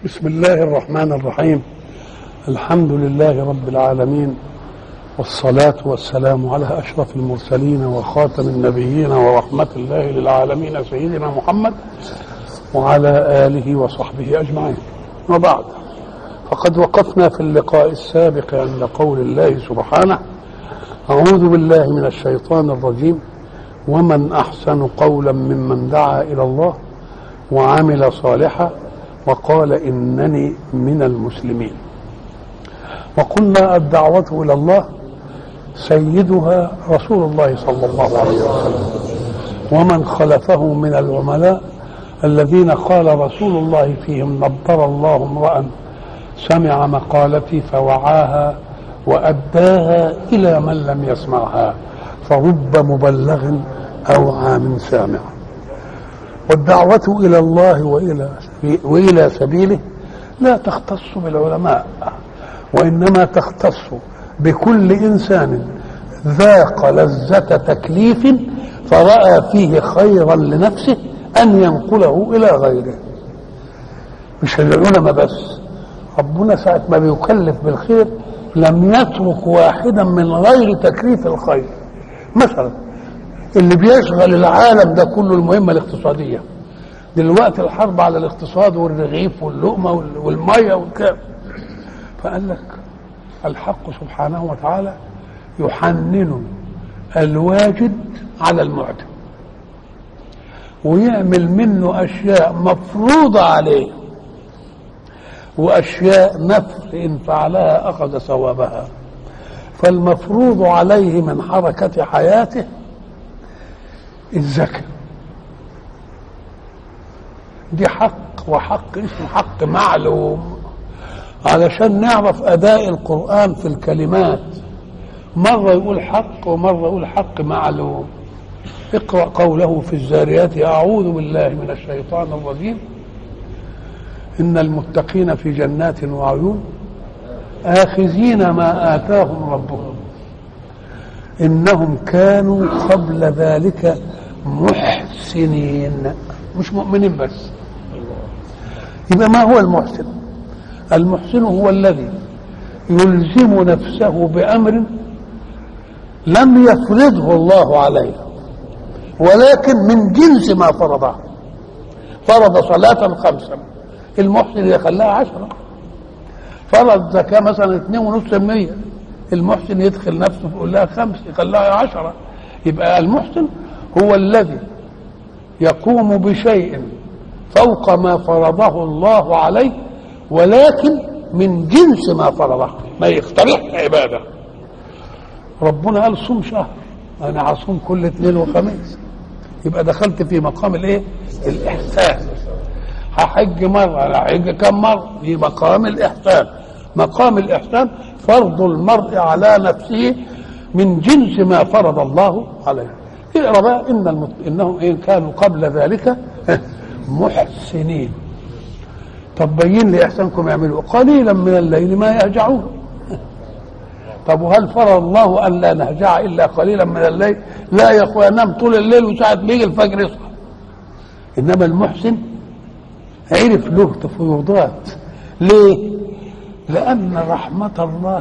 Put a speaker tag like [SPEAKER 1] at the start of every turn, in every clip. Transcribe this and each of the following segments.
[SPEAKER 1] بسم الله الرحمن الرحيم الحمد لله رب العالمين والصلاة والسلام على أشرف المرسلين وخاتم النبيين ورحمة الله للعالمين سيدنا محمد وعلى آله وصحبه أجمعين وبعد فقد وقفنا في اللقاء السابق عند قول الله سبحانه أعوذ بالله من الشيطان الرجيم ومن أحسن قولا ممن دعا إلى الله وعمل صالحا وقال إنني من المسلمين وقلنا الدعوة إلى الله سيدها رسول الله صلى الله عليه وسلم ومن خلفه من العملاء الذين قال رسول الله فيهم نضر الله امرأ سمع مقالتي فوعاها وأداها إلى من لم يسمعها فرب مبلغ أو عام سامع والدعوة إلى الله وإلى وإلى سبيله لا تختص بالعلماء وإنما تختص بكل إنسان ذاق لذة تكليف فرأى فيه خيرا لنفسه أن ينقله إلى غيره مش العلماء بس ربنا ساعة ما بيكلف بالخير لم يترك واحدا من غير تكليف الخير مثلا اللي بيشغل العالم ده كله المهمة الاقتصادية دلوقتي الحرب على الاقتصاد والرغيف واللقمة والمية والكلام فقال لك الحق سبحانه وتعالى يحنن الواجد على المعدم ويعمل منه أشياء مفروضة عليه وأشياء نفل إن فعلها أخذ ثوابها فالمفروض عليه من حركة حياته الزكاة دي حق وحق اسمه حق معلوم علشان نعرف أداء القرآن في الكلمات مرة يقول حق ومرة يقول حق معلوم اقرأ قوله في الزاريات أعوذ بالله من الشيطان الرجيم إن المتقين في جنات وعيون آخذين ما آتاهم ربهم إنهم كانوا قبل ذلك محسنين مش مؤمنين بس يبقى ما هو المحسن المحسن هو الذي يلزم نفسه بأمر لم يفرضه الله عليه ولكن من جنس ما فرضه فرض صلاة خمسا المحسن يخليها عشرة فرض زكاة مثلا اتنين ونص المية المحسن يدخل نفسه يقول لها خمس يخليها عشرة يبقى المحسن هو الذي يقوم بشيء فوق ما فرضه الله عليه ولكن من جنس ما فرضه ما يقترح عباده ربنا قال صوم شهر انا هصوم كل اثنين وخميس يبقى دخلت في مقام الايه الاحسان هحج مره انا هحج كم مره في مقام الاحسان مقام الاحسان فرض المرء على نفسه من جنس ما فرض الله عليه اقرا بقى ان المت... انهم ان كانوا قبل ذلك محسنين طب بين لي احسانكم يعملوا قليلا من الليل ما يهجعون طب وهل فرض الله ان لا نهجع الا قليلا من الليل لا يا اخويا نام طول الليل وساعه ما يجي الفجر يصحى انما المحسن عرف له تفويضات ليه لان رحمه الله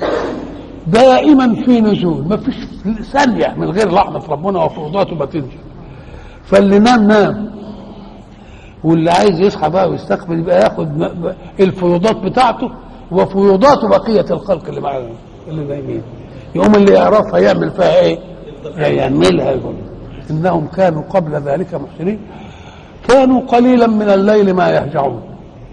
[SPEAKER 1] دائما في نزول ما فيش ثانيه من غير رحمه ربنا وفروضاته ما تنزل فاللي نام نام واللي عايز يصحى بقى ويستقبل يبقى ياخد الفيوضات بتاعته وفيوضات بقيه الخلق اللي معاه اللي نايمين يقوم اللي يعرفها يعمل فيها ايه؟ يعملها يقول انهم كانوا قبل ذلك محسنين كانوا قليلا من الليل ما يهجعون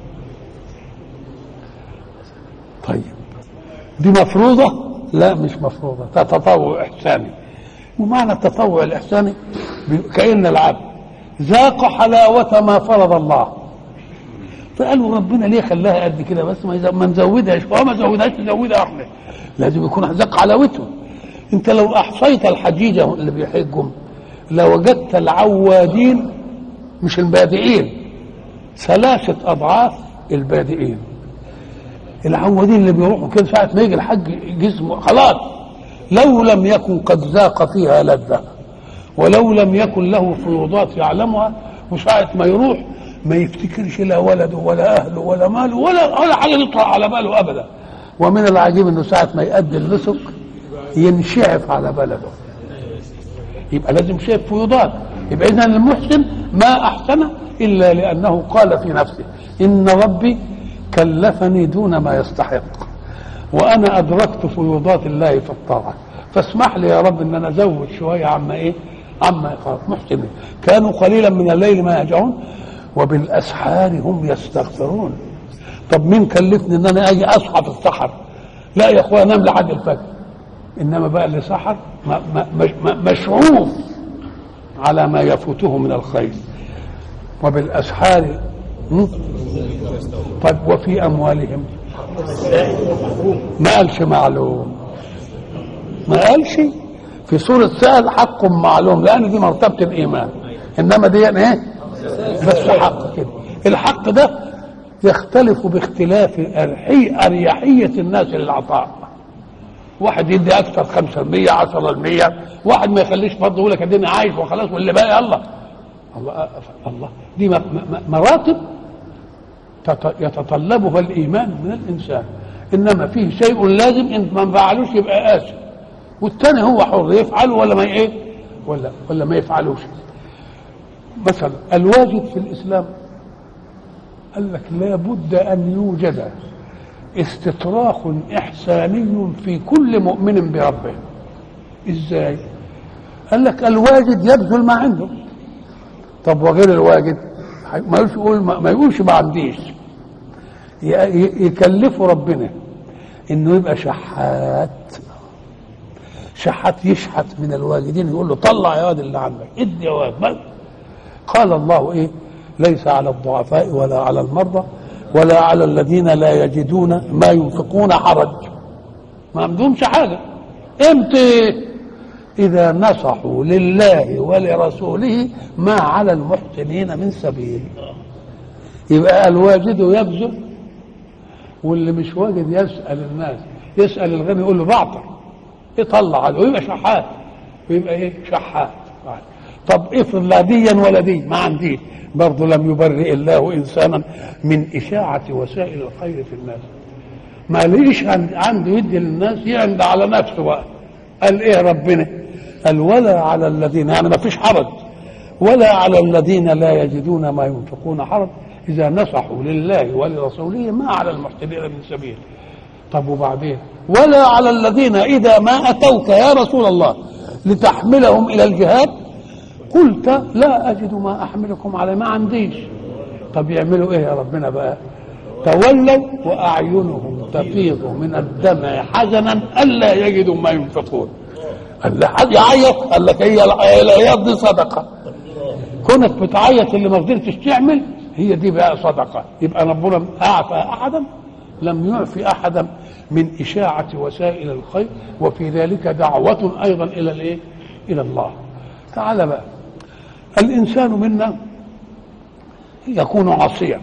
[SPEAKER 1] طيب دي مفروضه؟ لا مش مفروضه تطوع احساني ومعنى التطوع الاحساني كأن العبد ذاق حلاوة ما فرض الله فقالوا ربنا ليه خلاها قد كده بس ما ما نزودهاش هو ما زودهاش نزودها احنا لازم يكون ذاق حلاوته انت لو احصيت الحجيجه اللي بيحجهم لوجدت العوادين مش البادئين ثلاثة أضعاف البادئين العوادين اللي بيروحوا كده ساعة ما يجي الحج جسمه خلاص لو لم يكن قد ذاق فيها لذة ولو لم يكن له فيوضات يعلمها وساعة ما يروح ما يفتكرش لا ولده ولا اهله ولا ماله ولا ولا حاجه تطلع على باله ابدا ومن العجيب انه ساعه ما يؤدي النسك ينشعف على بلده يبقى لازم شيء فيضان يبقى اذا المحسن ما احسن الا لانه قال في نفسه ان ربي كلفني دون ما يستحق وانا ادركت فيوضات الله في الطاعه فاسمح لي يا رب ان انا ازود شويه عما ايه عما يقال محسنين كانوا قليلا من الليل ما يهجعون وبالاسحار هم يستغفرون طب مين كلفني ان انا اجي اصحى في السحر لا يا اخويا انام لحد الفجر انما بقى اللي سحر ما- ما- ما- مشعوف على ما يفوته من الخير وبالاسحار هم؟ طيب وفي اموالهم ما قالش معلوم ما قالش في سورة سأل حق معلوم لأن دي مرتبة الإيمان إنما دي يعني إيه؟ بس حق كده الحق ده يختلف باختلاف أرحي- أريحية الناس للعطاء واحد يدي أكثر 5% 10% واحد ما يخليش برضه يقول لك اديني عايش وخلاص واللي باقي الله الله الله دي م- م- مراتب تت- يتطلبها الايمان من الانسان انما فيه شيء لازم ان ما فعلوش يبقى اسف والثاني هو حر يفعل ولا ما ايه ولا ولا ما يفعلوش مثلا الواجب في الاسلام قال لك لابد ان يوجد استطراق احساني في كل مؤمن بربه ازاي قال لك الواجد يبذل ما عنده طب وغير الواجد ما يقولش يقول ما ما يقولش ما عنديش ي- ي- يكلفه ربنا انه يبقى شحات شحات يشحت من الواجدين يقول له طلع يا واد اللي عندك ادي يا واد بل قال الله ايه ليس على الضعفاء ولا على المرضى ولا على الذين لا يجدون ما ينفقون حرج ما عندهمش حاجه امتى اذا نصحوا لله ولرسوله ما على المحسنين من سبيل يبقى الواجد يبذل واللي مش واجد يسال الناس يسال الغني يقول له بعطر يطلع عليه ويبقى شحات ويبقى ايه شحات طب افرض لا ديا ولا دي ما عنديش برضه لم يبرئ الله انسانا من اشاعه وسائل الخير في الناس ما ليش عند- عنده يدي للناس يعند على نفسه بقى قال ايه ربنا قال ولا على الذين يعني ما فيش حرج ولا على الذين لا يجدون ما ينفقون حرج اذا نصحوا لله ولرسوله ما على المحسنين من سبيل طب وبعدين ولا على الذين اذا ما اتوك يا رسول الله لتحملهم الى الجهاد قلت لا اجد ما احملكم عليه ما عنديش طب يعملوا ايه يا ربنا بقى تولوا واعينهم تفيض من الدمع حزنا الا يجدوا ما ينفقون قال له حد يعيط قال لك هي العياط دي صدقه كونك بتعيط اللي ما قدرتش تعمل هي دي بقى صدقه يبقى ربنا اعفى احدا لم يعفي احدا من اشاعه وسائل الخير وفي ذلك دعوه ايضا الى الايه؟ الى الله. تعال بقى الانسان منا يكون عاصيا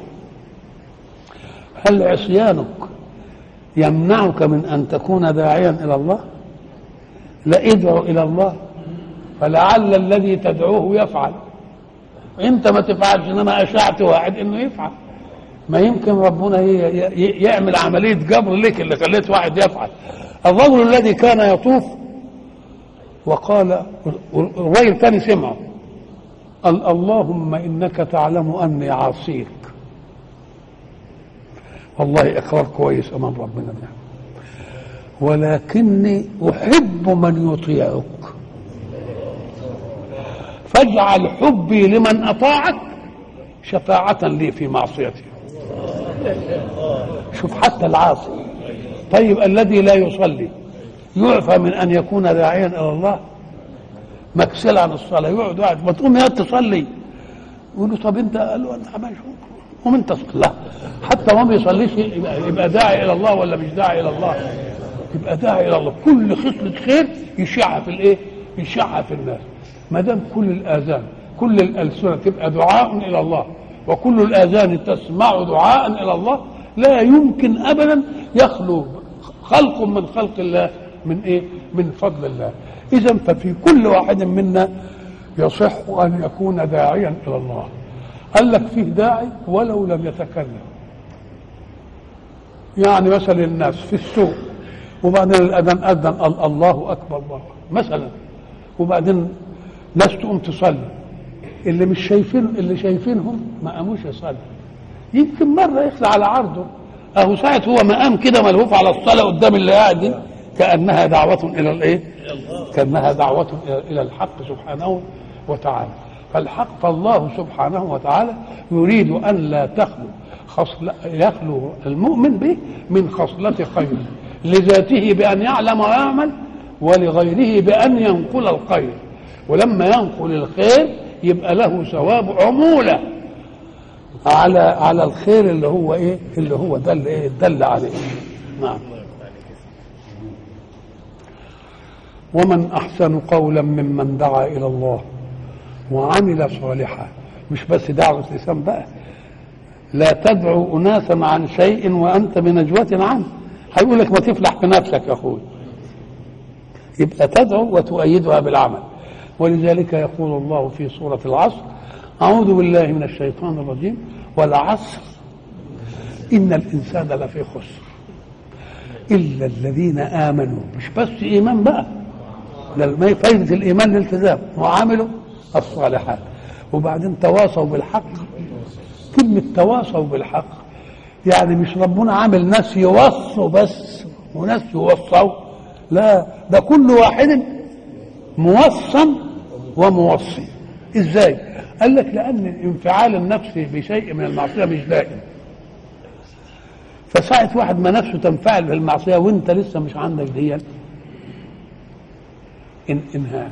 [SPEAKER 1] هل عصيانك يمنعك من ان تكون داعيا الى الله؟ لا ادعو الى الله فلعل الذي تدعوه يفعل انت ما تفعلش انما اشعت واحد انه يفعل ما يمكن ربنا ي- ي- يعمل عمليه جبر لك اللي خليت واحد يفعل الرجل الذي كان يطوف وقال الراجل كان سمعه قال اللهم انك تعلم اني عاصيك والله اقرار كويس امام ربنا ده ولكني احب من يطيعك فاجعل حبي لمن اطاعك شفاعة لي في معصيتي شوف حتى العاصي طيب الذي لا يصلي يعفى من ان يكون داعيا الى الله مكسل عن الصلاه يقعد واحد ما تقوم يا تصلي يقول له طب انت قال له انت ماشي قوم انت صلي لا حتى ما بيصليش يبقى, يبقى داعي الى الله ولا مش داعي الى الله يبقى داعي الى الله كل خصله خير يشعها في الايه؟ يشعها في الناس ما دام كل الاذان كل الالسنه تبقى دعاء الى الله وكل الاذان تسمع دعاء الى الله لا يمكن ابدا يخلو خلق من خلق الله من ايه؟ من فضل الله اذا ففي كل واحد منا يصح ان يكون داعيا الى الله قال لك فيه داعي ولو لم يتكلم يعني مثلا الناس في السوق وبعدين الاذان اذن الله اكبر الله مثلا وبعدين ناس تقوم تصلي اللي مش شايفين اللي شايفينهم ما قاموش يصلي يمكن مره يخلع على عرضه اهو ساعه هو ما قام كده ملهوف على الصلاه قدام اللي قاعد دي كانها دعوه الى الايه؟ كانها دعوه الى الحق سبحانه وتعالى فالحق فالله سبحانه وتعالى يريد ان لا تخلو خصل يخلو المؤمن به من خصلة خير لذاته بأن يعلم ويعمل ولغيره بأن ينقل الخير ولما ينقل الخير يبقى له ثواب عمولة على على الخير اللي هو ايه اللي هو دل ايه دل عليه نعم ومن احسن قولا ممن دعا الى الله وعمل صالحا مش بس دعوه لسان بقى لا تدعو اناسا عن شيء وانت بنجوة عنه هيقول لك ما تفلح في نفسك يا اخوي يبقى تدعو وتؤيدها بالعمل ولذلك يقول الله في سورة العصر أعوذ بالله من الشيطان الرجيم والعصر إن الإنسان لفي خسر إلا الذين آمنوا مش بس إيمان بقى ده فايدة الإيمان الالتزام وعملوا الصالحات وبعدين تواصوا بالحق كلمة تواصوا بالحق يعني مش ربنا عامل ناس يوصوا بس وناس يوصوا لا ده كل واحد موصى وموصي ازاي قال لك لان الانفعال النفسي بشيء من المعصيه مش دائم فساعة واحد ما نفسه تنفعل بالمعصية وانت لسه مش عندك دي إن انها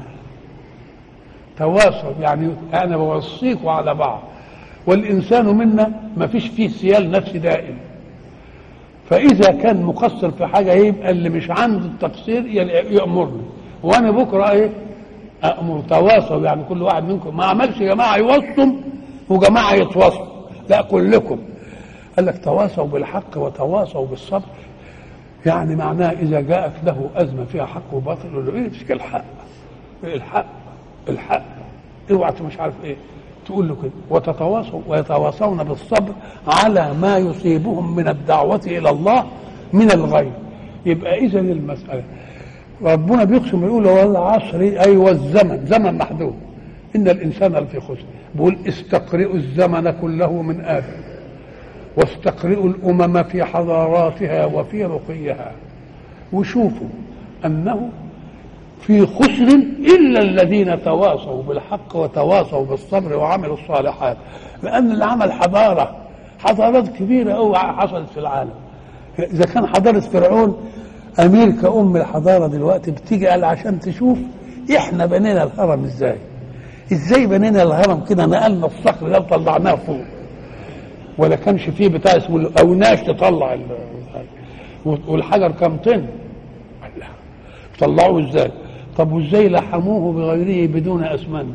[SPEAKER 1] تواصل يعني انا بوصيكوا على بعض والانسان منا ما فيش فيه سيال نفسي دائم فاذا كان مقصر في حاجه يبقى اللي مش عنده التقصير يامرني وانا بكره ايه امر تواصل يعني كل واحد منكم ما عملش جماعه يوصم وجماعه يتواصلوا لا كلكم قال لك تواصوا بالحق وتواصوا بالصبر يعني معناه اذا جاءت له ازمه فيها حق وباطل يقول له ايه تشكي الحق الحق الحق اوعى مش عارف ايه تقول له كده وتتواصوا ويتواصون بالصبر على ما يصيبهم من الدعوة إلى الله من الغير يبقى إذا المسألة ربنا بيقسم يقول والعصر أي والزمن زمن محدود إن الإنسان لفي خسر بيقول استقرئوا الزمن كله من آدم واستقرئوا الأمم في حضاراتها وفي رقيها وشوفوا أنه في خسر إلا الذين تواصوا بالحق وتواصوا بالصبر وعملوا الصالحات لأن اللي عمل حضارة حضارات كبيرة أوي حصلت في العالم إذا كان حضارة فرعون أمريكا أم الحضارة دلوقتي بتيجي قال عشان تشوف إحنا بنينا الهرم إزاي إزاي بنينا الهرم كده نقلنا الصخر ده وطلعناه فوق ولا كانش فيه بتاع اسمه الأوناش تطلع والحجر كام طن طلعوه ازاي طب وازاي لحموه بغيره بدون اسمنت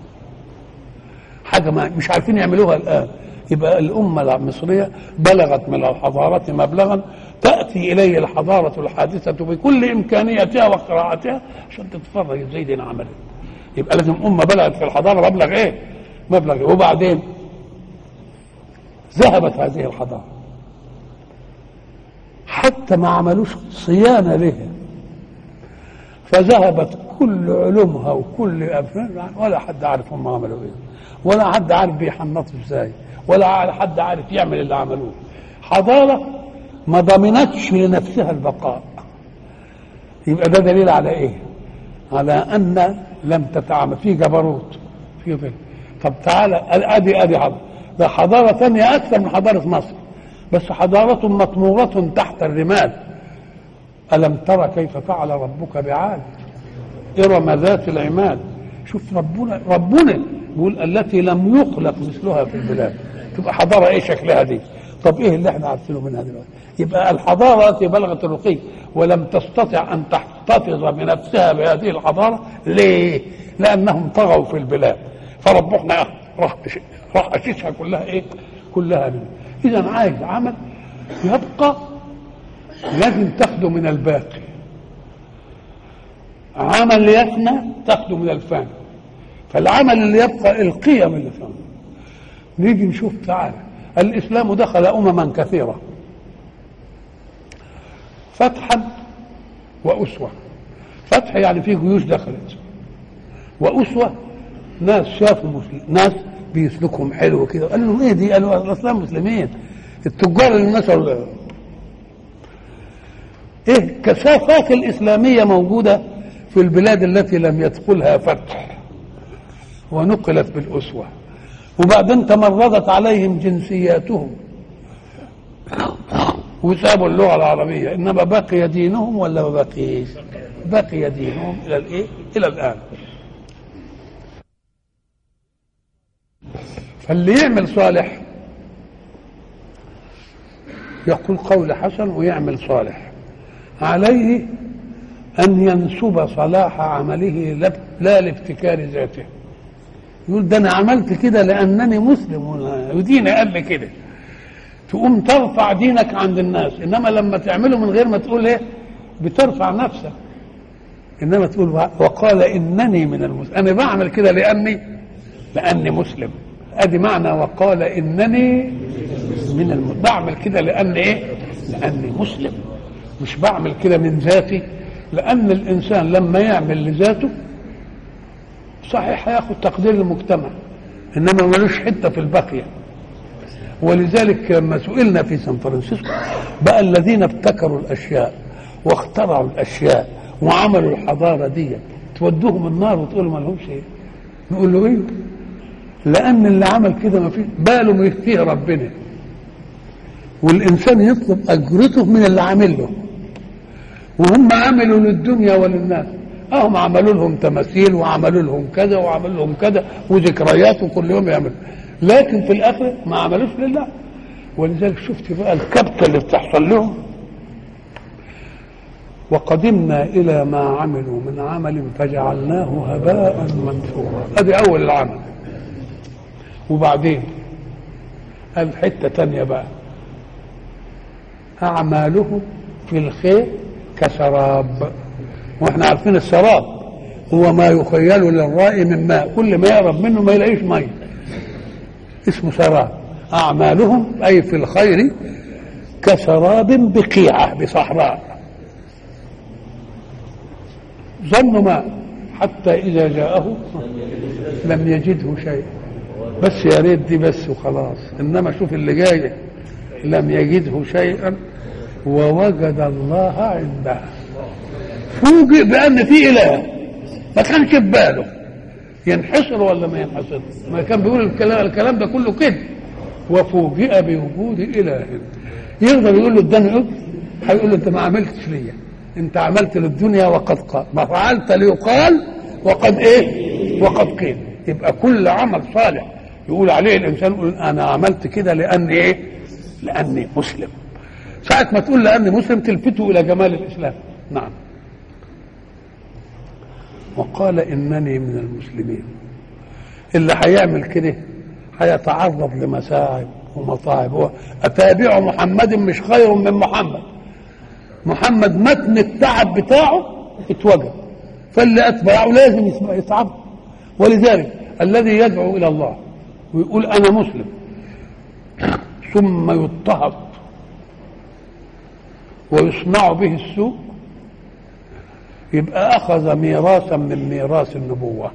[SPEAKER 1] حاجه ما مش عارفين يعملوها الان يبقى الامه المصريه بلغت من الحضاره مبلغا تاتي اليه الحضاره الحادثه بكل امكانياتها واختراعاتها عشان تتفرج ازاي دي عملت يبقى لازم امه بلغت في الحضاره مبلغ ايه؟ مبلغ إيه؟ وبعدين ذهبت هذه الحضاره حتى ما عملوش صيانه لها فذهبت كل علومها وكل أفنان ولا حد عارف هم عملوا ايه ولا حد عارف بيحنطوا ازاي ولا حد عارف يعمل اللي عملوه حضاره ما ضمنتش لنفسها البقاء يبقى ده دليل على ايه على ان لم تتعامل في جبروت في ظل طب تعالى ادي ادي حضاره ده حضاره ثانيه اكثر من حضاره مصر بس حضاره مطموره تحت الرمال ألم ترى كيف فعل ربك بعاد إرم ذات العماد شوف ربنا ربنا يقول التي لم يخلق مثلها في البلاد تبقى حضارة إيه شكلها دي طب إيه اللي احنا عارفينه منها دلوقتي يبقى الحضارة التي بلغت الرقي ولم تستطع أن تحتفظ بنفسها بهذه الحضارة ليه؟ لأنهم طغوا في البلاد فربنا راح راح أسسها كلها إيه؟ كلها منه إذا عايز عمل يبقى لازم تاخده من الباقي عمل يفنى تاخده من الفاني فالعمل اللي يبقى القيم اللي فيه نيجي نشوف تعالى الإسلام دخل أمما كثيرة فتحا وأسوة فتح يعني فيه جيوش دخلت وأسوة ناس شافوا مسلم ناس بيسلكهم حلو كده قال لهم ايه دي قالوا الاسلام مسلمين التجار اللي نشروا ايه كثافات الاسلاميه موجوده في البلاد التي لم يدخلها فتح ونقلت بالاسوه وبعدين تمردت عليهم جنسياتهم وسابوا اللغه العربيه انما بقي دينهم ولا ما بقيش بقي دينهم الى الايه الى الان فاللي يعمل صالح يقول قول حسن ويعمل صالح عليه أن ينسب صلاح عمله لا لابتكار ذاته يقول ده أنا عملت كده لأنني مسلم وديني قال لي كده تقوم ترفع دينك عند الناس إنما لما تعمله من غير ما تقول إيه بترفع نفسك إنما تقول وقال إنني من المسلم أنا بعمل كده لأني لأني مسلم ادي معنى وقال انني من الم... بعمل كده لان ايه لاني مسلم مش بعمل كده من ذاتي لان الانسان لما يعمل لذاته صحيح هياخد تقدير المجتمع انما ملوش حته في البقيه ولذلك لما سئلنا في سان فرانسيسكو بقى الذين ابتكروا الاشياء واخترعوا الاشياء وعملوا الحضاره دي تودوهم النار وتقول ما لهمش ايه نقول له ايه لان اللي عمل كده ما فيه باله فيه ربنا والانسان يطلب اجرته من اللي عامل له وهم عملوا للدنيا وللناس هم عملوا لهم تماثيل وعملوا لهم كذا وعملوا لهم كذا وذكريات وكل يوم يعمل لكن في الاخر ما عملوش لله ولذلك شفت بقى الكبته اللي بتحصل لهم وقدمنا الى ما عملوا من عمل فجعلناه هباء منثورا ادي اول العمل وبعدين قال حته تانية بقى اعمالهم في الخير كسراب واحنا عارفين السراب هو ما يخيل للرائي من ماء كل ما يقرب منه ما يلاقيش ميه اسمه سراب اعمالهم اي في الخير كسراب بقيعه بصحراء ظن ماء حتى اذا جاءه لم يجده شيء بس يا ريت دي بس وخلاص انما شوف اللي جاي لم يجده شيئا ووجد الله عنده فوجئ بان في اله ما كانش في باله ينحصر ولا ما ينحصر ما كان بيقول الكلام, الكلام ده كله كده وفوجئ بوجود اله يقدر يقول له اداني هيقول له انت ما عملتش ليا انت عملت للدنيا وقد قال ما فعلت ليقال وقد ايه وقد قيل يبقى كل عمل صالح يقول عليه الانسان يقول انا عملت كده لاني ايه لاني مسلم ساعة ما تقول لاني مسلم تلفته الى جمال الاسلام نعم وقال انني من المسلمين اللي هيعمل كده هيتعرض لمساعب ومصاعب هو اتابع محمد مش خير من محمد محمد متن التعب بتاعه اتوجد فاللي اتبعه لازم يتعب ولذلك الذي يدعو الى الله ويقول انا مسلم ثم يضطهد ويصنع به السوء يبقى اخذ ميراثا من ميراث النبوه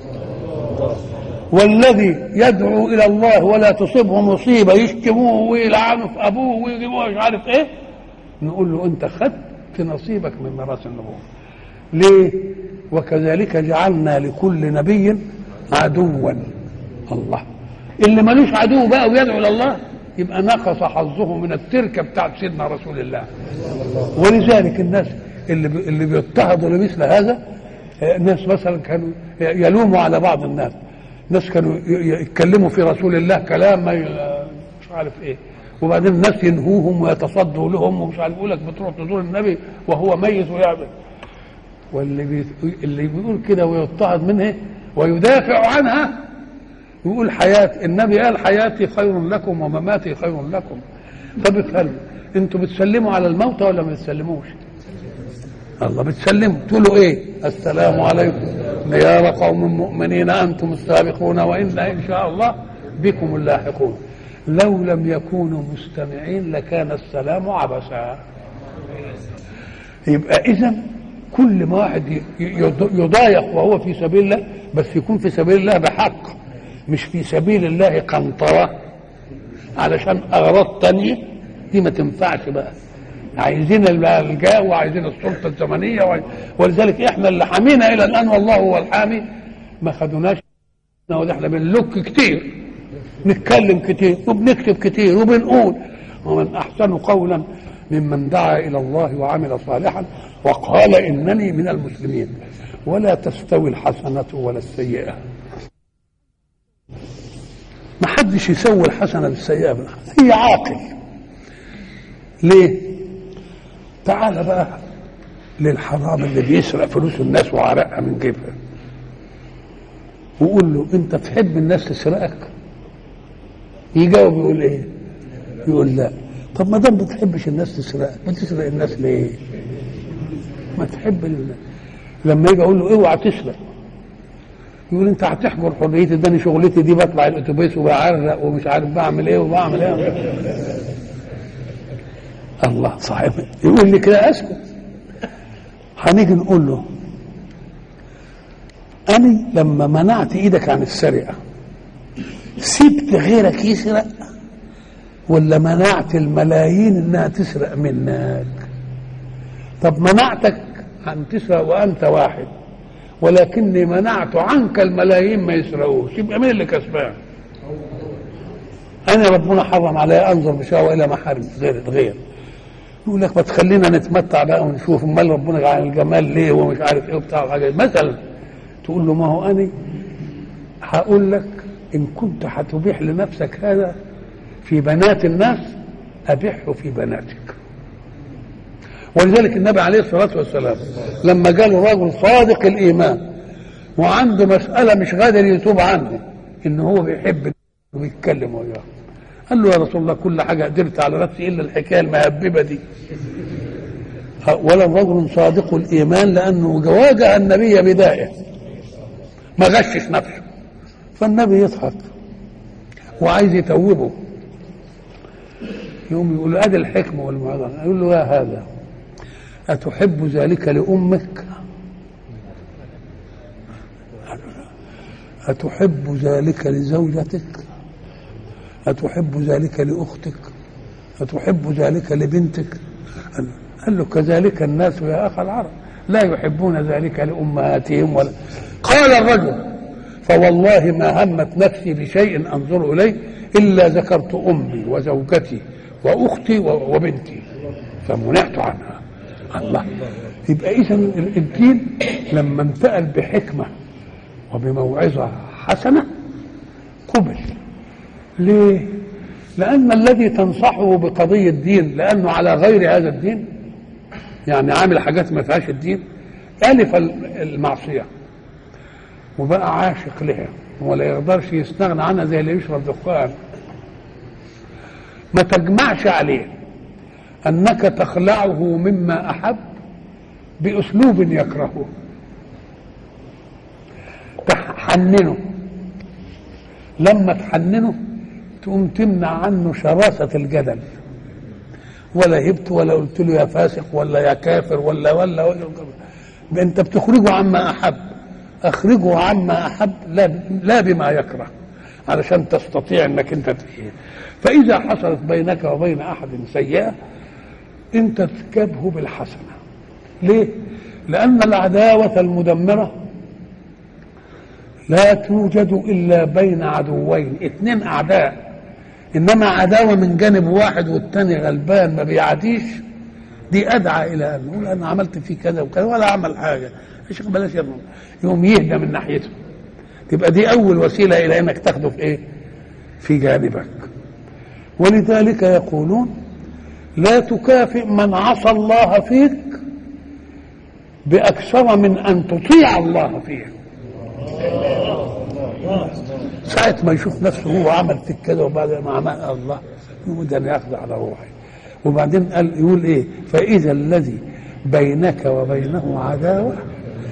[SPEAKER 1] والذي يدعو الى الله ولا تصيبه مصيبه يشتموه ويلعنوا في ابوه ويجيبوه مش عارف ايه نقول له انت خدت نصيبك من ميراث النبوه ليه وكذلك جعلنا لكل نبي عدوا الله اللي ملوش عدو بقى ويدعو الى الله يبقى نقص حظه من التركه بتاعت سيدنا رسول الله ولذلك الناس اللي بي اللي بيضطهدوا لمثل هذا الناس مثلا كانوا يلوموا على بعض الناس ناس كانوا يتكلموا في رسول الله كلام ما مش عارف ايه وبعدين الناس ينهوهم ويتصدوا لهم ومش عارف يقول لك بتروح تزور النبي وهو ميت ويعمل واللي بي... اللي بيقول كده ويضطهد منها ويدافع عنها يقول حياة النبي قال حياتي خير لكم ومماتي خير لكم طب افهموا انتوا بتسلموا على الموتى ولا ما بتسلموش الله بتسلموا تقولوا ايه السلام عليكم ديار قوم مؤمنين انتم السابقون وانا ان شاء الله بكم اللاحقون لو لم يكونوا مستمعين لكان السلام عبثا يبقى اذا كل ما واحد ي- يض- يضايق وهو في سبيل الله بس يكون في سبيل الله بحق مش في سبيل الله قنطرة علشان أغراض تانية دي ما تنفعش بقى عايزين ال- الجاه وعايزين السلطة الزمنية وعايز- ولذلك احنا اللي حامينا إلى الآن والله هو الحامي ما خدوناش وده احنا بنلك كتير نتكلم كتير وبنكتب كتير وبنقول ومن احسن قولا ممن دعا الى الله وعمل صالحا وقال انني من المسلمين ولا تستوي الحسنه ولا السيئه ما حدش يسوي الحسنه بالسيئه هي عاقل ليه تعال بقى للحرام اللي بيسرق فلوس الناس وعرقها من جيبها وقول له انت تحب الناس تسرقك يجاوب يقول ايه يقول لا طب ما دام بتحبش الناس تسرقك بتسرق الناس ليه ما تحب الناس لما يجي اقول له اوعى تسرق يقول انت هتحجر حريتي ده انا شغلتي دي بطلع الاتوبيس وبعرق ومش عارف بعمل ايه وبعمل ايه الله صاحب يقول لي كده اسكت هنيجي نقول له أنا لما منعت إيدك عن السرقة سبت غيرك يسرق ولا منعت الملايين إنها تسرق منك طب منعتك عن تسرق وأنت واحد ولكني منعت عنك الملايين ما يسرقوش يبقى مين اللي كسبان أنا ربنا حرم علي أنظر بشهوة إلى محارم غير غير يقول لك ما تخلينا نتمتع بقى ونشوف امال ربنا جعل الجمال ليه ومش عارف ايه وبتاع وحاجات مثلا تقول له ما هو انا هقول لك ان كنت هتبيح لنفسك هذا في بنات الناس ابيحه في بناتك ولذلك النبي عليه الصلاه والسلام لما جاله رجل صادق الايمان وعنده مساله مش قادر يتوب عنها ان هو بيحب ويتكلم وياه قال له يا رسول الله كل حاجه قدرت على نفسي الا الحكايه المهببه دي ولا رجل صادق الايمان لانه واجه النبي بدائه ما غشش نفسه فالنبي يضحك وعايز يتوبه يقوم يقول له ادي الحكمه والموعظه يقول له يا هذا اتحب ذلك لامك اتحب ذلك لزوجتك اتحب ذلك لاختك اتحب ذلك لبنتك قال له كذلك الناس يا اخ العرب لا يحبون ذلك لامهاتهم ولا قال الرجل فوالله ما همت نفسي بشيء انظر اليه الا ذكرت امي وزوجتي واختي وبنتي فمنعت عنها الله يبقى اذا الدين لما انتقل بحكمه وبموعظه حسنه قبل ليه لان الذي تنصحه بقضيه دين لانه على غير هذا الدين يعني عامل حاجات ما فيهاش الدين الف المعصيه وبقى عاشق لها ولا يقدرش يستغنى عنها زي اللي يشرب دخان ما تجمعش عليه انك تخلعه مما احب باسلوب يكرهه تحننه لما تحننه تقوم تمنع عنه شراسة الجدل ولا هبت ولا قلت له يا فاسق ولا يا كافر ولا ولا, ولا انت بتخرجه عما احب اخرجه عما احب لا لا بما يكره علشان تستطيع انك انت تحيه فاذا حصلت بينك وبين احد سيئه انت تكبه بالحسنه ليه لان العداوه المدمره لا توجد الا بين عدوين اثنين اعداء انما عداوه من جانب واحد والتاني غلبان ما بيعاديش دي ادعى الى ان يقول انا عملت فيه كذا وكذا ولا عمل حاجه يا شيخ بلاش يا يقوم يهدى من ناحيته تبقى دي اول وسيله الى انك تاخده في ايه في جانبك ولذلك يقولون لا تكافئ من عصى الله فيك باكثر من ان تطيع الله فيه ساعة ما يشوف نفسه هو عمل فيك كذا وبعد ما عمل الله يقول ده انا ياخذ على روحي وبعدين قال يقول ايه فاذا الذي بينك وبينه عداوه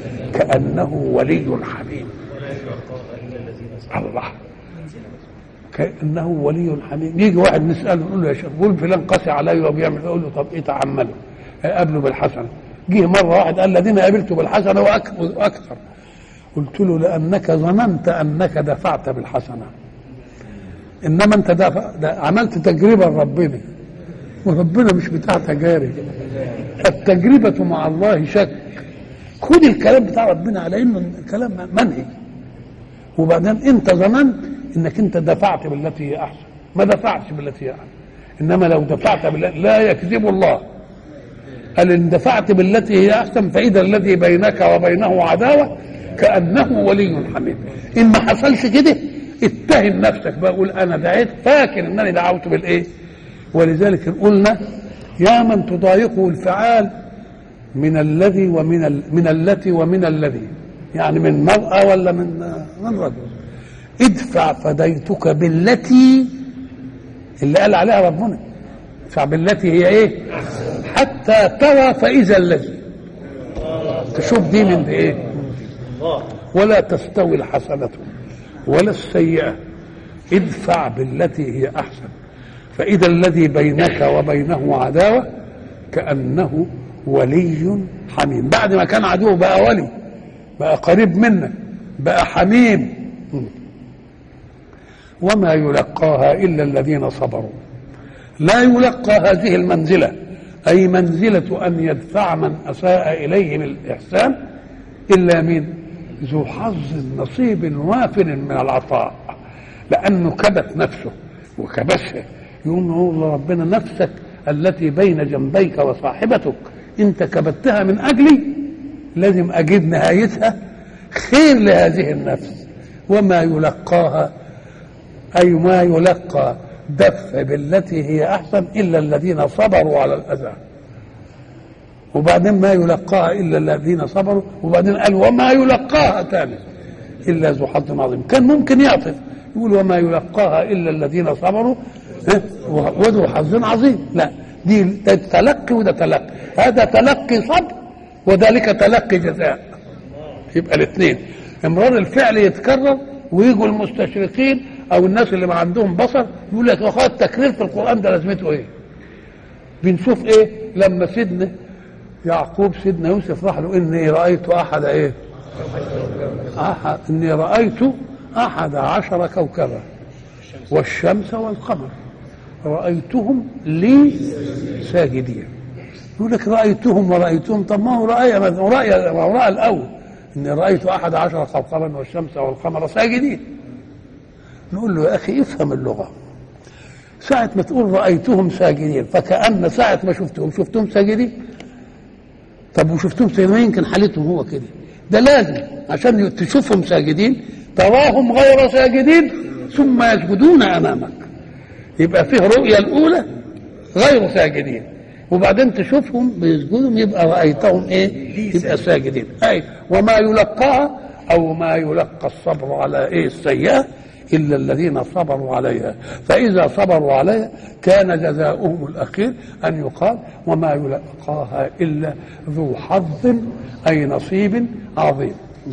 [SPEAKER 1] كانه ولي حميم الله كانه ولي حميم يجي واحد نساله نقول له يا شيخ قول فلان قاسي عليا وبيعمل يقول له طب ايه تعمله قابله بالحسنه جه مره واحد قال الذين قابلته بالحسنه واكثر قلت له لانك ظننت انك دفعت بالحسنه انما انت دافع عملت تجربه لربنا وربنا مش بتاع تجارب التجربه مع الله شك خد الكلام بتاع ربنا على انه كلام منهي وبعدين انت ظننت انك انت دفعت بالتي هي احسن ما دفعتش بالتي هي احسن انما لو دفعت بالتي لا يكذب الله قال ان دفعت بالتي هي احسن فاذا الذي بينك وبينه عداوه كانه ولي حميد ان ما حصلش كده اتهم نفسك بقى قول انا دعيت فاكر انني دعوت بالايه ولذلك قلنا يا من تضايقه الفعال من الذي ومن ال... من التي ومن الذي يعني من مرأة ولا من من رجل ادفع فديتك بالتي اللي قال عليها ربنا ادفع بالتي هي ايه حتى ترى فإذا الذي تشوف دي من ايه ولا تستوي الحسنة ولا السيئة ادفع بالتي هي أحسن فإذا الذي بينك وبينه عداوة كأنه ولي حميم بعد ما كان عدو بقى ولي بقى قريب منك بقى حميم وما يلقاها إلا الذين صبروا لا يلقى هذه المنزلة أي منزلة أن يدفع من أساء إليه بالإحسان إلا مين ذو حظ نصيب وافر من العطاء لأنه كبت نفسه وكبسها يقول له ربنا نفسك التي بين جنبيك وصاحبتك انت كبتها من اجلي لازم اجيب نهايتها خير لهذه النفس وما يلقاها اي ما يلقى دفع بالتي هي احسن الا الذين صبروا على الاذى وبعدين ما يلقاها الا الذين صبروا وبعدين قال وما يلقاها ثالث الا ذو حظ عظيم كان ممكن يعطف يقول وما يلقاها الا الذين صبروا وذو حظ عظيم لا دي ده تلقي وده تلقي هذا تلقي صبر وذلك تلقي جزاء يبقى الاثنين امرار الفعل يتكرر ويجوا المستشرقين او الناس اللي ما عندهم بصر يقول لك اخوات التكرير في القران ده لازمته ايه؟ بنشوف ايه لما سيدنا يعقوب سيدنا يوسف راح له اني رايت احد ايه؟ أحد اني رايت احد عشر كوكبا والشمس والقمر رأيتهم لي ساجدين يقول لك رأيتهم ورأيتهم طب ما هو رأي رأي رأى الأول إني رأيت أحد عشر كوكبا والشمس والقمر ساجدين نقول له يا أخي افهم اللغة ساعة ما تقول رأيتهم ساجدين فكأن ساعة ما شفتهم شفتهم ساجدين طب وشفتهم ساجدين يمكن حالتهم هو كده ده لازم عشان تشوفهم ساجدين تراهم غير ساجدين ثم يسجدون أمامك يبقى فيه رؤية الأولى غير ساجدين وبعدين تشوفهم بيسجدوا يبقى رأيتهم إيه؟ يبقى ساجدين أي وما يلقاها أو ما يلقى الصبر على إيه السيئة إلا الذين صبروا عليها فإذا صبروا عليها كان جزاؤهم الأخير أن يقال وما يلقاها إلا ذو حظ أي نصيب عظيم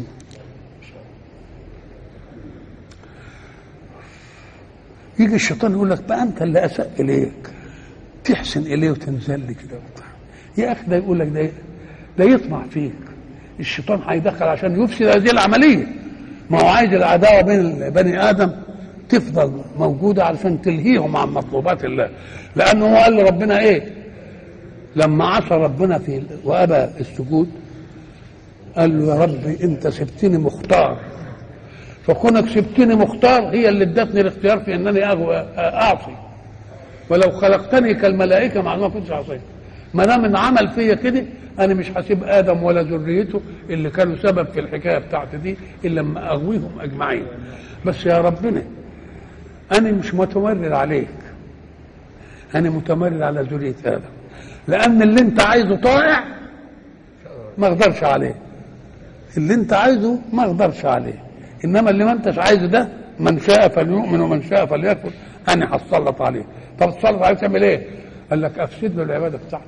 [SPEAKER 1] يجي الشيطان يقول لك بقى انت اللي اساء اليك تحسن اليه وتنزل لي كده وبتاع يا اخي ده يقول لك ده ده يطمع فيك الشيطان هيدخل عشان يفسد هذه العمليه ما هو عايز العداوه بين بني ادم تفضل موجوده علشان تلهيهم عن مطلوبات الله لانه هو قال لربنا ايه لما عصى ربنا في وابى السجود قال له يا ربي انت سبتني مختار فكونك سبتني مختار هي اللي ادتني الاختيار في انني اعصي ولو خلقتني كالملائكه مع ما كنتش عصيت ما دام ان عمل فيا كده انا مش هسيب ادم ولا ذريته اللي كانوا سبب في الحكايه بتاعتي دي الا لما اغويهم اجمعين بس يا ربنا انا مش متمرد عليك انا متمرد على ذريه ادم لان اللي انت عايزه طائع ما اقدرش عليه اللي انت عايزه ما اقدرش عليه انما اللي ما انتش عايزه ده من شاء فليؤمن ومن شاء فليكفر انا هتسلط عليه طب تسلط عليه تعمل ايه؟ قال لك افسد له العباده بتاعته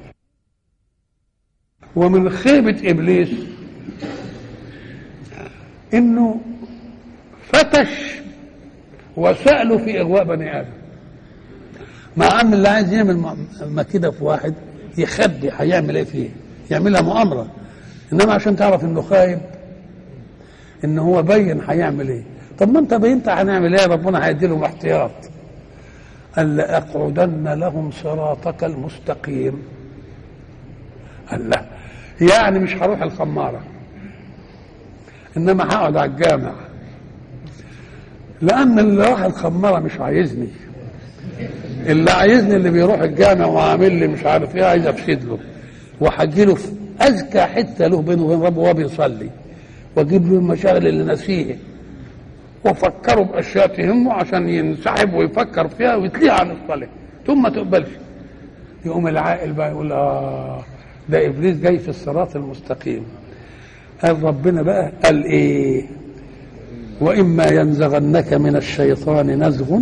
[SPEAKER 1] ومن خيبه ابليس انه فتش وسألوا في إغواء بني آدم مع أن اللي عايز يعمل م- مكيدة في واحد يخبي هيعمل إيه فيه يعملها مؤامرة إنما عشان تعرف إنه خايب إن هو بين هيعمل إيه طب ما أنت بينت هنعمل إيه ربنا هيدي لهم احتياط قال لأقعدن لهم صراطك المستقيم قال لا يعني مش هروح الخمارة إنما هقعد على الجامع لأن اللي راح الخمارة مش عايزني اللي عايزني اللي بيروح الجامع وعامل لي مش عارف ايه عايز افسد له وهجي له في اذكى حته له بينه وبين ربه وهو بيصلي واجيب له المشاغل اللي ناسيه وافكره باشياء تهمه عشان ينسحب ويفكر فيها ويتليها عن الصلاه ثم ما تقبلش يقوم العاقل بقى يقول اه ده ابليس جاي في الصراط المستقيم قال ربنا بقى قال ايه واما ينزغنك من الشيطان نزغ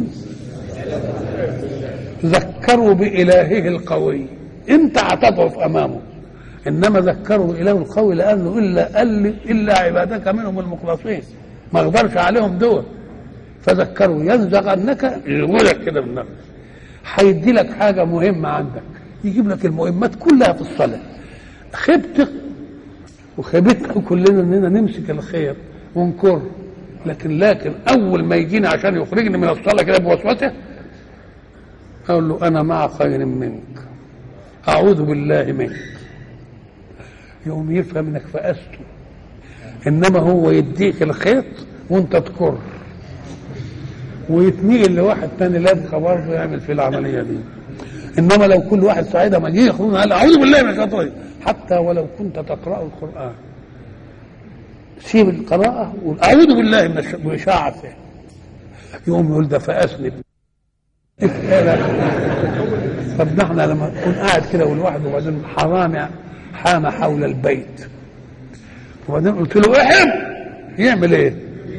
[SPEAKER 1] ذكروا بإلهه القوي انت هتضعف امامه انما ذكروا بإله القوي لانه الا قال لي الا عبادك منهم المخلصين ما اقدرش عليهم دول فذكروا ينزغنك يقولك كده بالنفس هيدي لك حاجه مهمه عندك يجيب لك المهمات كلها في الصلاه خبت وخبتنا كلنا اننا نمسك الخير ونكر لكن لكن اول ما يجينا عشان يخرجني من الصلاه كده بوسوسه اقول له انا مع خير منك اعوذ بالله منك يقوم يفهم انك فأسته انما هو يديك الخيط وانت تكر ويتنقل لواحد تاني لابخه برضه يعمل في العمليه دي انما لو كل واحد سعيد ما يجي يخرج قال اعوذ بالله من الشيطان الرجيم. حتى ولو كنت تقرا القران سيب القراءه وقول اعوذ بالله من الش- ويشاع فيه يقوم يقول ده فاسني طب نحن لما نكون قاعد كده والواحد وبعدين حرامي حام حول البيت وبعدين قلت له احم يعمل ايه؟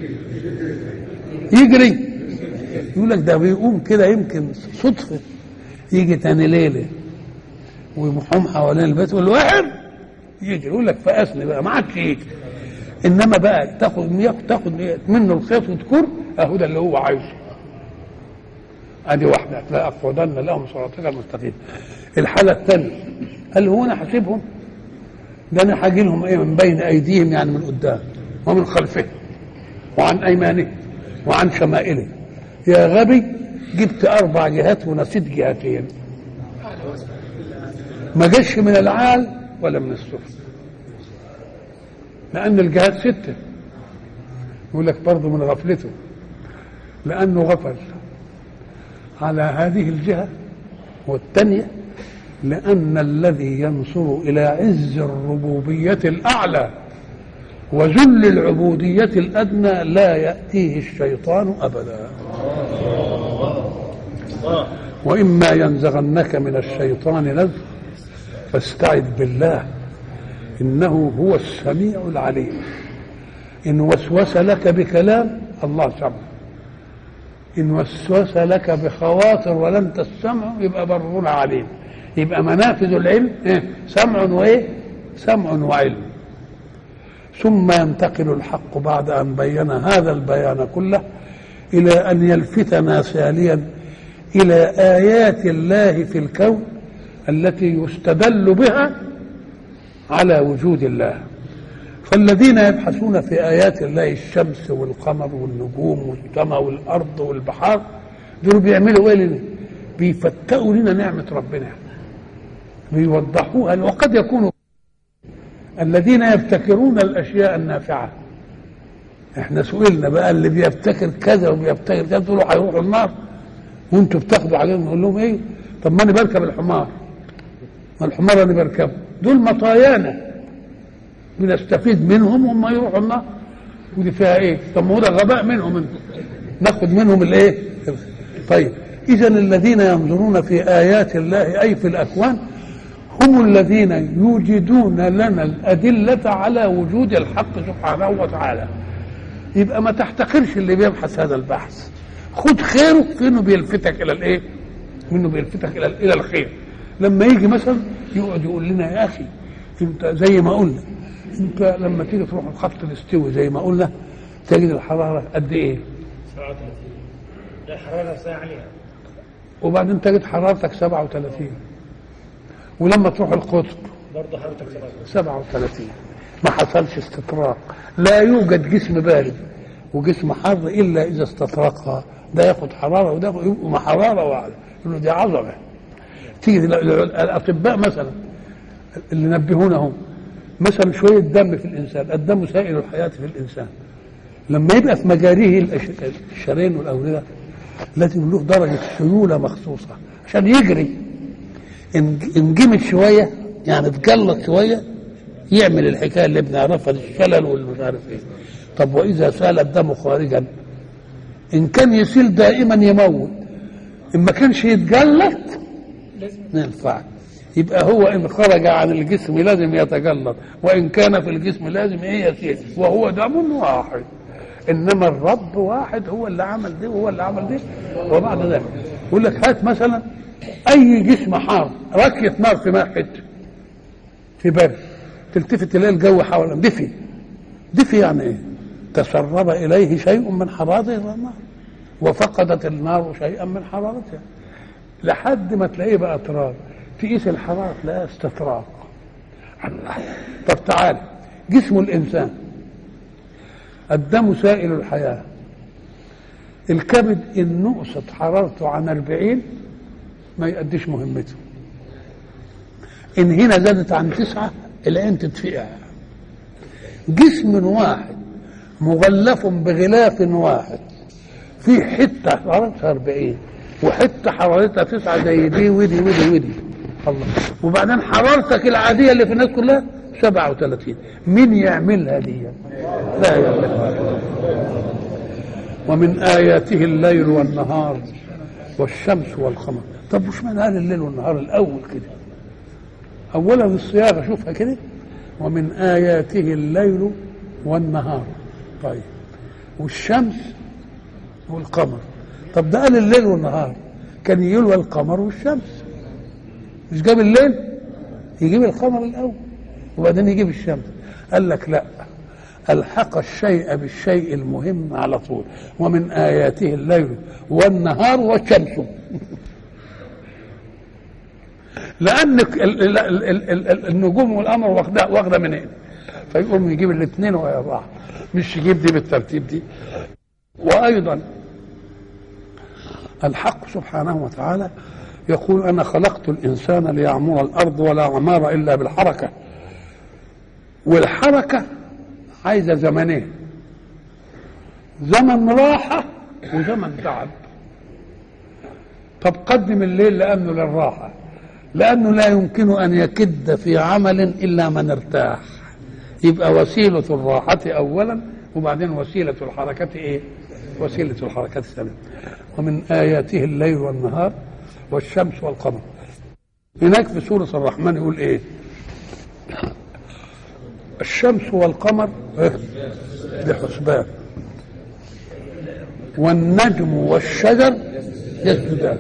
[SPEAKER 1] يجري يقول لك ده بيقوم كده يمكن صدفه يجي تاني ليله ويمحوم حوالين البيت يقول له احم يجري يقول لك فاسني بقى ما عادش يجري انما بقى تاخد تاخد منه الخيط وتكر اهو ده اللي هو عايزه ادي واحده لا اقعدن لهم صراطك المستقيم الحاله الثانيه قال هو انا حاسبهم ده انا هاجي لهم ايه من بين ايديهم يعني من قدام ومن خلفهم وعن ايمانهم وعن شمائلهم يا غبي جبت اربع جهات ونسيت جهتين ما جاش من العال ولا من السفل لان الجهات سته يقول لك برضه من غفلته لانه غفل على هذه الجهة والثانية لأن الذي ينصر إلى عز الربوبية الأعلى وذل العبودية الأدنى لا يأتيه الشيطان أبدا وإما ينزغنك من الشيطان نزغ فاستعذ بالله إنه هو السميع العليم إن وسوس لك بكلام الله سمع إن وسوس لك بخواطر ولم تستمع يبقى بر عليم يبقى منافذ العلم إيه؟ سمع وإيه؟ سمع وعلم ثم ينتقل الحق بعد أن بين هذا البيان كله إلى أن يلفتنا ساليا إلى آيات الله في الكون التي يستدل بها على وجود الله فالذين يبحثون في آيات الله الشمس والقمر والنجوم والسماء والأرض والبحار دول بيعملوا إيه لنا؟ بيفتقوا لنا نعمة ربنا بيوضحوها وقد يكونوا الذين يبتكرون الأشياء النافعة احنا سئلنا بقى اللي بيبتكر كذا وبيبتكر كذا دول هيروحوا النار وانتوا بتاخدوا عليهم نقول لهم ايه طب ما انا بركب الحمار ما الحمار انا بركبه دول مطايانا بنستفيد منهم وهم يروحوا النار ودي فيها ايه طب ما هو ده غباء منهم انتم ناخد منهم الايه طيب اذا الذين ينظرون في ايات الله اي في الاكوان هم الذين يوجدون لنا الادله على وجود الحق سبحانه وتعالى يبقى ما تحتقرش اللي بيبحث هذا البحث خد خيره في انه بيلفتك الى الايه انه بيلفتك الى الى الخير لما يجي مثلا يقعد يقول لنا يا اخي انت زي ما قلنا انت لما تيجي تروح الخط الاستوي زي ما قلنا تجد الحراره قد ايه
[SPEAKER 2] لا حرارة ساعة عليها
[SPEAKER 1] وبعدين تجد حرارتك 37 ولما تروح القطب
[SPEAKER 2] برضه حرارتك سبعة
[SPEAKER 1] 37 ما حصلش استطراق لا يوجد جسم بارد وجسم حر الا اذا استطرقها ده ياخد حراره وده ياخد- يبقوا حراره واحده يقول له دي عظمه تيجي ال- ال- الاطباء مثلا اللي نبهونهم مثلا شويه دم في الانسان الدم سائل الحياه في الانسان لما يبقى في مجاريه الأش- الشرايين والاورده لازم له درجه سيوله مخصوصه عشان يجري ان إن جمد شويه يعني اتجلط شويه يعمل الحكايه اللي بنعرفها دي الشلل والمش عارف ايه طب واذا سال الدم خارجا ان كان يسيل دائما يموت ان ما كانش يتجلط ما ينفع يبقى هو ان خرج عن الجسم لازم يتجلط وان كان في الجسم لازم ايه يسيل وهو دم واحد انما الرب واحد هو اللي عمل دي وهو اللي عمل دي وبعد ذلك يقول لك هات مثلا اي جسم حار ركيه نار في ماء حته في برد تلتفت تلاقي الجو حوالي دفي دفي يعني ايه تسرب اليه شيء من حرارته النار وفقدت النار شيئا من حرارتها لحد ما تلاقيه بقى تراب تقيس الحراره تلاقيها استطراق الله طب تعالى جسم الانسان الدم سائل الحياه الكبد ان نقصت حرارته عن 40 ما يؤديش مهمته ان هنا زادت عن تسعة العين تتفقع جسم واحد مغلف بغلاف واحد في حته حرارتها 40 وحته حرارتها تسعة زي دي ودي ودي ودي الله وبعدين حرارتك العاديه اللي في الناس كلها 37 مين يعملها دي لا يعملها ومن اياته الليل والنهار والشمس والقمر طب وش معنى قال الليل والنهار الاول كده اولا الصياغه شوفها كده ومن اياته الليل والنهار طيب والشمس والقمر طب ده قال الليل والنهار كان يلوى القمر والشمس مش جاب الليل يجيب القمر الاول وبعدين يجيب الشمس قال لك لا الحق الشيء بالشيء المهم على طول ومن اياته الليل والنهار والشمس لان ال- ال- ال- ال- ال- النجوم والقمر واخده واخده من هنا فيقوم يجيب الاثنين ويا بعض مش يجيب دي بالترتيب دي وايضا الحق سبحانه وتعالى يقول انا خلقت الانسان ليعمر الارض ولا عمار الا بالحركه والحركه عايزه زمنين زمن راحه وزمن تعب طب قدم الليل لانه للراحه لانه لا يمكن ان يكد في عمل الا من ارتاح يبقى وسيله الراحه اولا وبعدين وسيله الحركه ايه وسيله الحركه الثانيه ومن اياته الليل والنهار والشمس والقمر هناك في سوره الرحمن يقول ايه الشمس والقمر إيه؟ بحسبان والنجم والشجر يسجدان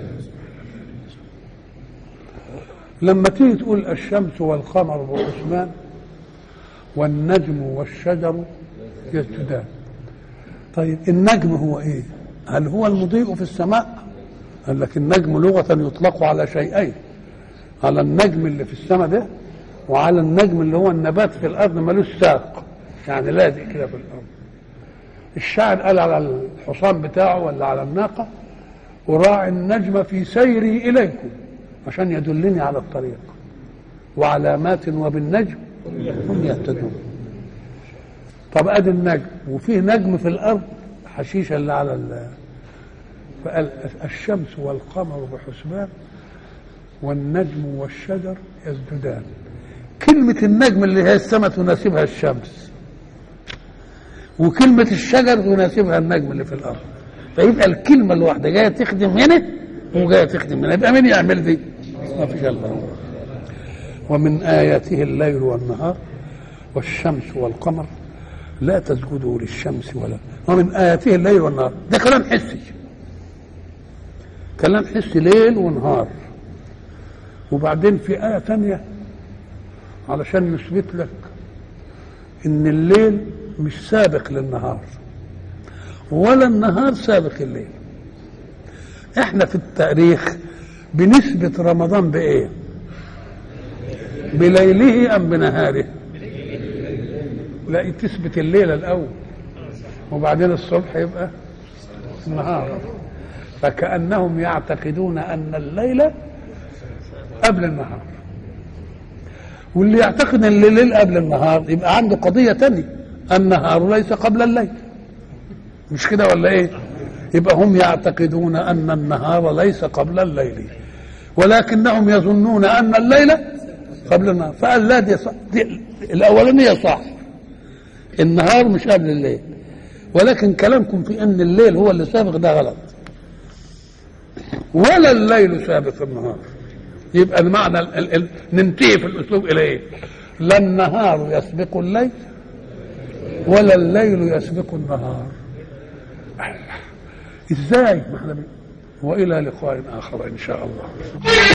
[SPEAKER 1] لما تيجي تقول الشمس والقمر بحسبان والنجم والشجر يسجدان طيب النجم هو ايه هل هو المضيء في السماء قال لك النجم لغة يطلق على شيئين على النجم اللي في السماء ده وعلى النجم اللي هو النبات في الارض ملوش ساق يعني لازق كده في الارض الشاعر قال على الحصان بتاعه ولا على الناقه وراعي النجم في سيري اليكم عشان يدلني على الطريق وعلامات وبالنجم هم يهتدون طب ادي النجم وفيه نجم في الارض حشيشه اللي على ال فقال الشمس والقمر بحسبان والنجم والشجر يسجدان كلمة النجم اللي هي السماء تناسبها الشمس وكلمة الشجر تناسبها النجم اللي في الأرض فيبقى الكلمة الواحدة جاية تخدم هنا وجاية تخدم هنا يبقى مين يعمل دي؟ ما فيش إلا الله ومن آياته الليل والنهار والشمس والقمر لا تسجدوا للشمس ولا ومن آياته الليل والنهار ده كلام حسي كلام حسي ليل ونهار وبعدين في آية تانية علشان نثبت لك إن الليل مش سابق للنهار ولا النهار سابق الليل احنا في التاريخ بنثبت رمضان بايه بليله ام بنهاره لا تثبت الليله الاول وبعدين الصبح يبقى النهار فكانهم يعتقدون ان الليل قبل النهار واللي يعتقد ان الليل قبل النهار يبقى عنده قضيه تانية النهار ليس قبل الليل مش كده ولا ايه يبقى هم يعتقدون ان النهار ليس قبل الليل ولكنهم يظنون ان الليل قبل النهار فقال لا دي, صح دي الاولانيه صح النهار مش قبل الليل ولكن كلامكم في ان الليل هو اللي سابق ده غلط ولا الليل سابق النهار يبقى المعنى ال ال ال ننتهي في الاسلوب الى ايه لا النهار يسبق الليل ولا الليل يسبق النهار ازاي ما احنا والى لقاء اخر ان شاء الله